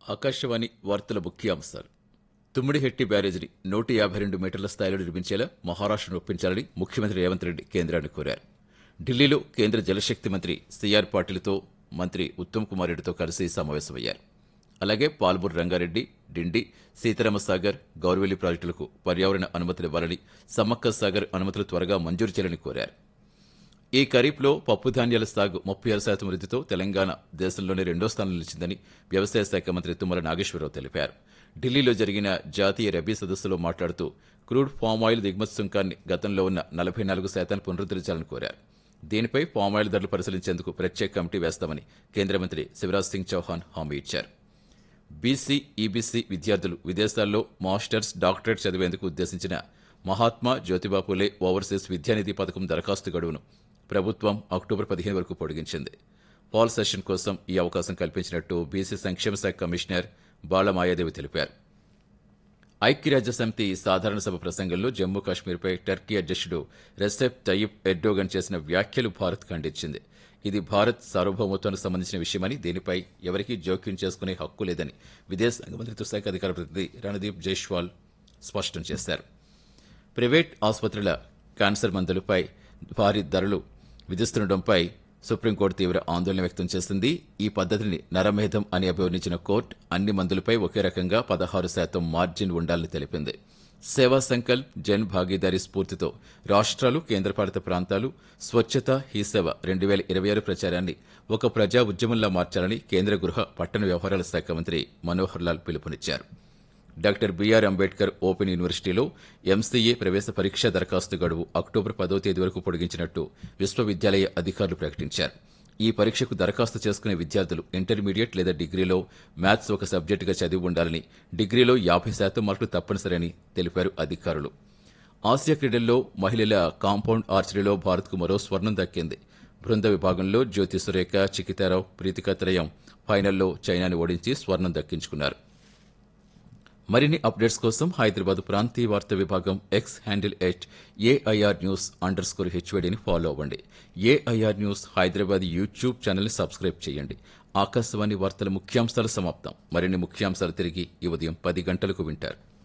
ఆకాశవాణి వార్తల ముఖ్యాంశాలు తుమ్మిడిహెట్టి బ్యారేజీని నూట యాభై రెండు మీటర్ల స్థాయిలో నిర్మించేలా మహారాష్ట్రను ఒప్పించాలని ముఖ్యమంత్రి రేవంత్ రెడ్డి కేంద్రాన్ని కోరారు ఢిల్లీలో కేంద్ర జలశక్తి మంత్రి సిఆర్ పాటిల్తో మంత్రి ఉత్తమ్ కుమార్ రెడ్డితో కలిసి సమావేశమయ్యారు అలాగే పాల్మూరు రంగారెడ్డి డిండి సీతారామ సాగర్ గౌరవెల్లి ప్రాజెక్టులకు పర్యావరణ అనుమతులు ఇవ్వాలని సమ్మక్క సాగర్ అనుమతులు త్వరగా మంజూరు చేయాలని కోరారు ఈ ఖరీఫ్లో పప్పు ధాన్యాల సాగు ముప్పై ఆరు శాతం వృద్ధితో తెలంగాణ దేశంలోనే రెండో స్థానంలో నిలిచిందని వ్యవసాయ శాఖ మంత్రి తుమ్మల నాగేశ్వరరావు తెలిపారు ఢిల్లీలో జరిగిన జాతీయ రబీ సదస్సులో మాట్లాడుతూ క్రూడ్ పామ్ ఆయిల్ దిగుమతి సుంకాన్ని గతంలో ఉన్న నలభై నాలుగు శాతాన్ని పునరుద్ధరించాలని కోరారు దీనిపై పామ్ ఆయిల్ ధరలు పరిశీలించేందుకు ప్రత్యేక కమిటీ వేస్తామని కేంద్ర మంత్రి శివరాజ్ సింగ్ చౌహాన్ హామీ ఇచ్చారు బీసీ ఈబీసీ విద్యార్థులు విదేశాల్లో మాస్టర్స్ డాక్టరేట్ చదివేందుకు ఉద్దేశించిన మహాత్మా జ్యోతిబా పూలే ఓవర్సీస్ విద్యానిధి పథకం దరఖాస్తు గడువును ప్రభుత్వం అక్టోబర్ పదిహేను వరకు పొడిగించింది పాల్ సెషన్ కోసం ఈ అవకాశం కల్పించినట్టు బీసీ సంక్షేమ శాఖ కమిషనర్ బాలమాయాదేవి తెలిపారు ఐక్యరాజ్య సమితి సాధారణ సభ ప్రసంగంలో జమ్మూ కాశ్మీర్పై టర్కీ అధ్యక్షుడు రెసెప్ తయ్యిప్ ఎర్డోగన్ చేసిన వ్యాఖ్యలు భారత్ ఖండించింది ఇది భారత్ సార్వభౌమత్వానికి సంబంధించిన విషయమని దీనిపై ఎవరికీ జోక్యం చేసుకునే హక్కు లేదని విదేశాంగ మంత్రిత్వ శాఖ అధికార ప్రతినిధి రణదీప్ జైష్వాల్ స్పష్టం చేశారు ప్రైవేట్ ఆసుపత్రుల క్యాన్సర్ మందులపై భారీ ధరలు విధిస్తుండటంపై సుప్రీంకోర్టు తీవ్ర ఆందోళన వ్యక్తం చేసింది ఈ పద్దతిని నరమేధం అని అభివర్ణించిన కోర్టు అన్ని మందులపై ఒకే రకంగా పదహారు శాతం మార్జిన్ ఉండాలని తెలిపింది సేవా సంకల్ప్ జన్ భాగీదారీ స్ఫూర్తితో రాష్ట్రాలు కేంద్రపాలిత ప్రాంతాలు స్వచ్ఛత హీ సేవ రెండు వేల ఇరవై ఆరు ప్రచారాన్ని ఒక ప్రజా ఉద్యమంలా మార్చాలని కేంద్ర గృహ పట్టణ వ్యవహారాల శాఖ మంత్రి మనోహర్ లాల్ పిలుపునిచ్చారు డాక్టర్ బీఆర్ అంబేద్కర్ ఓపెన్ యూనివర్సిటీలో ఎంసీఏ ప్రవేశ పరీక్ష దరఖాస్తు గడువు అక్టోబర్ పదో తేదీ వరకు పొడిగించినట్టు విశ్వవిద్యాలయ అధికారులు ప్రకటించారు ఈ పరీక్షకు దరఖాస్తు చేసుకునే విద్యార్థులు ఇంటర్మీడియట్ లేదా డిగ్రీలో మ్యాథ్స్ ఒక సబ్జెక్టుగా చదివి ఉండాలని డిగ్రీలో యాభై శాతం మార్కులు తప్పనిసరని తెలిపారు అధికారులు ఆసియా క్రీడల్లో మహిళల కాంపౌండ్ ఆర్చరీలో భారత్కు మరో స్వర్ణం దక్కింది బృంద విభాగంలో జ్యోతి సురేఖ చికితారావు ప్రీతికా త్రయం ఫైనల్లో చైనాని ఓడించి స్వర్ణం దక్కించుకున్నారు మరిన్ని అప్డేట్స్ కోసం హైదరాబాద్ ప్రాంతీయ వార్తా విభాగం X handle at AIR news under score హెచ్వడిని ఫాలో అవ్వండి ఏఐఆర్ న్యూస్ హైదరాబాద్ యూట్యూబ్ ఛానల్ని సబ్స్క్రైబ్ చేయండి ఆకాశవాణి వార్తల ముఖ్యాంశాలు సమాప్తం మరిన్ని ముఖ్యాంశాలు తిరిగి ఈ ఉదయం పది గంటలకు వింటారు